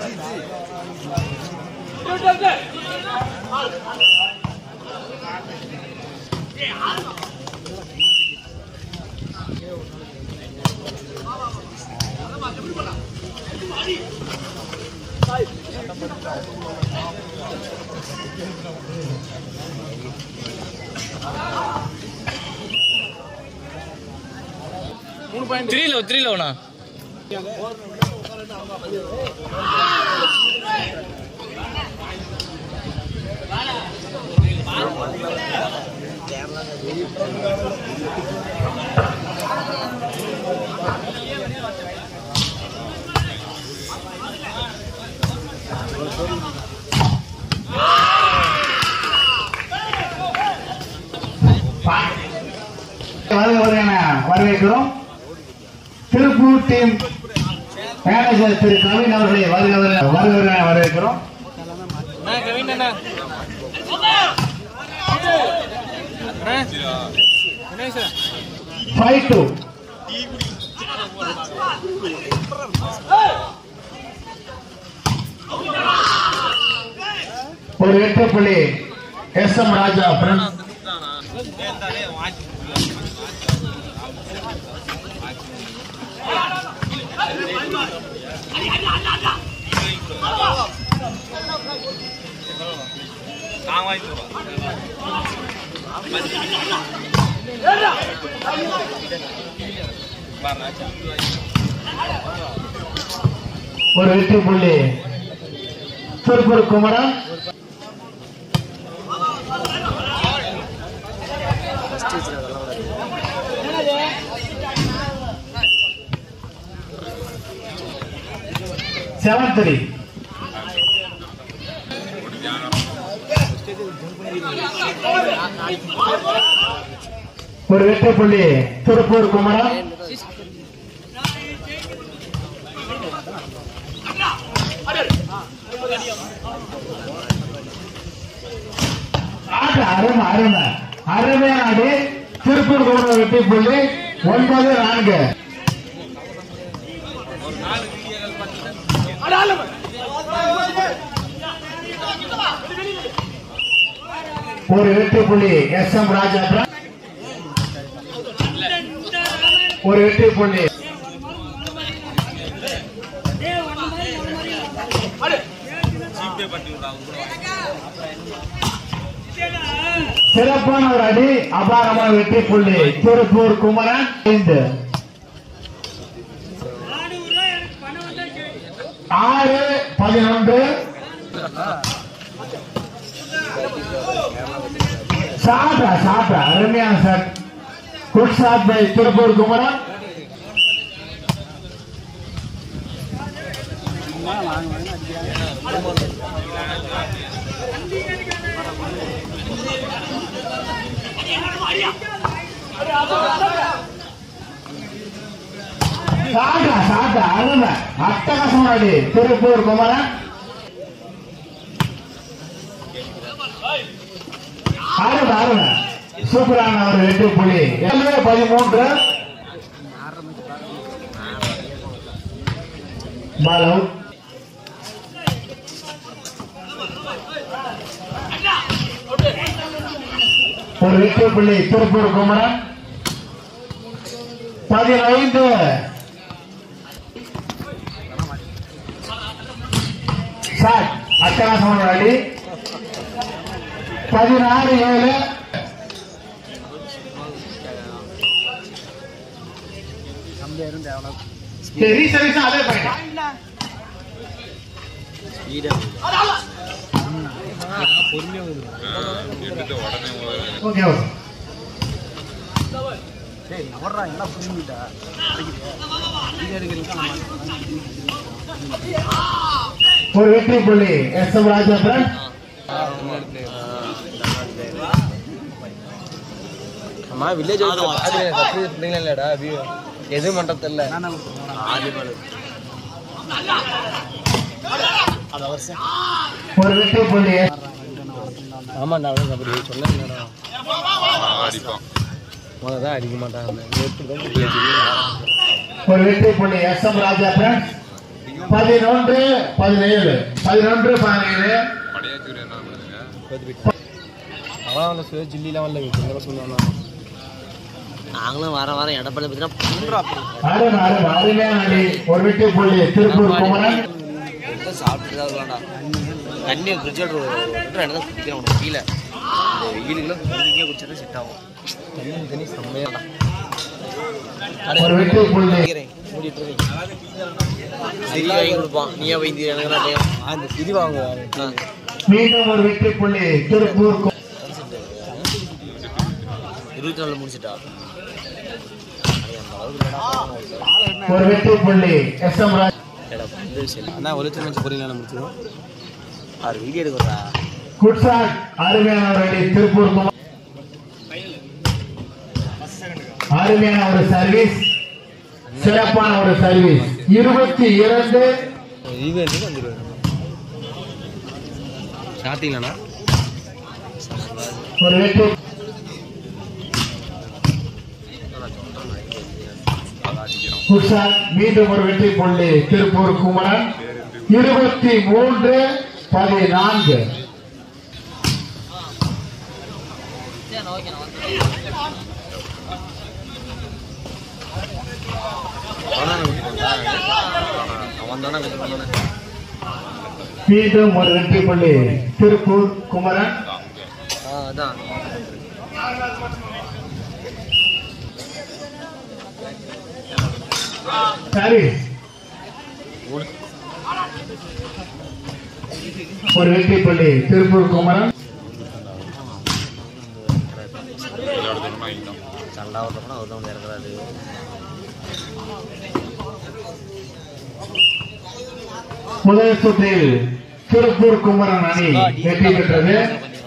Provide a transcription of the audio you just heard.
Three low three லோண்ணா வருக வருக என வரவேற்கிறோம் திருப்பூர் டீம் மேனேஜர் திரு கவின் அவர்களை வருக வருக வருக வருக என வரவேற்கிறோம் கவின் அண்ணா ஃபைவ் டூ ஒரு எட்டு புள்ளி எஸ் எம் ராஜா ஃப்ரெண்ட்ஸ் ஒரு வெற்றி புள்ளி திருப்பூர் குமரன் செவன் த்ரீ ஒரு வெற்றி புள்ளி திருப்பூர் குமரன் ஆட்டு அருமை அருமை அருமையான ஆடு திருப்பூர் குமரன் வெற்றி புள்ளி ஒன்பது நான்கு ஒரு வெற்றி புள்ளி எஸ் எம் ராஜா ஒரு வெற்றி புள்ளி சிறப்பான ஒரு அடி அபாரமான வெற்றி புள்ளி திருப்பூர் குமரன் ஐந்து ஆறு பதினொன்று சாப்பிட்டா சாப்பிட்டா அருமையான sir good shot by Tiruppur Kumaran சாப்பிட்டா சாப்பிட்டா அருமை அட்டகாசமான அடி திருப்பூர் குமரன் அருமை அருமை சூப்பரான ஒரு வெற்றி புள்ளி ஏழு பதிமூன்று பால் அவுட் ஒரு வெற்றி புள்ளி திருப்பூர் குமரன் பதினைந்து சார் அட்டகாசமான அடி பதினாறு ஏழு சரி சரி சார் அதே பாயிண்ட் ஓகே ஓகே ஒரு வெற்றி புள்ளி எஸ் எம் ராஜா ஃப்ரெண்ட் அம்மா வில்லேஜ் பிள்ளைங்களா இல்லடா வியூ எது மண்டம் தெரியல ஒரு வெற்றி புள்ளி ஆமாண்டா அவனுக்கு அப்படி சொல்ல முதல்ல தான் அடிக்க மாட்டாங்க எப்படி தான் ஒரு வெற்றி புள்ளி எஸ் எம் ராஜா ஃப்ரெண்ட் பதினொன்று பதினேழு பதினொன்று பதினேழு அவன் அவன் சுய ஜில்லிலாம் வரல இந்த சொல்லுவான் நாங்களும் வர வர இடப்பள்ள பார்த்தீங்கன்னா அருண் அருண் அருமையான அடி ஒரு வெற்றி புள்ளி திருப்பூர் குமரன் சாப்பிட்டு தான் வருவாண்டா தண்ணி ஃப்ரிட்ஜ் வாட்டர் ரெண்டு தான் குடிக்கிறேன் உனக்கு கீழே இந்த வெயிலுக்குலாம் குடிக்க குடிச்சா செட் ஆகும் தண்ணி தண்ணி செம்மையாடா ஒரு வெற்றி புள்ளி மூடிட்டு இருக்கு. சரி வாங்கி கொடுப்பான் நீயே வைத்தி எனக்கு தான் டைம் அந்த சிரி வாங்குவாங்க மீண்டும் ஒரு வெற்றி புள்ளி திருப்பூர் கு- இருபத்தி நாலு முடிச்சிட்டா ஒரு வெற்றி புள்ளி எஸ் எம் ராஜ் இந்த சரி அண்ணா ஒரு லட்சம் வச்சு பொரியல முடிச்சிடும் ஆறு வீடியோ எடுக்கிறா குட்சாட் அருமையான ஒரு அடி திருப்பூர் குமரன் அருமையான ஒரு சர்வீஸ் சிறப்பான ஒரு சர்வீஸ் இருபத்தி இரண்டு ஈவெண்ட்டுக்கு வந்துடுவாரு ஸ்டார்டிங்லண்ணா ஒரு வெற்றி குட்சாட் மீண்டும் ஒரு வெற்றி புள்ளி திருப்பூர் குமரன் இருபத்தி மூன்று பதினான்கு அவன் தானே கட்டு பண்ணானே மீண்டும் ஒரு வெற்றி புள்ளி திருப்பூர் குமரன் ஆ அதான் சர்வீஸ் ஒரு வெற்றி புள்ளி திருப்பூர் குமரன் சண்டா ஓட்டப்போனா அவர் தான் வந்து இறக்குறாரு முதல் சுற்றில் திருப்பூர் குமரன் அணி வெற்றி பெற்றது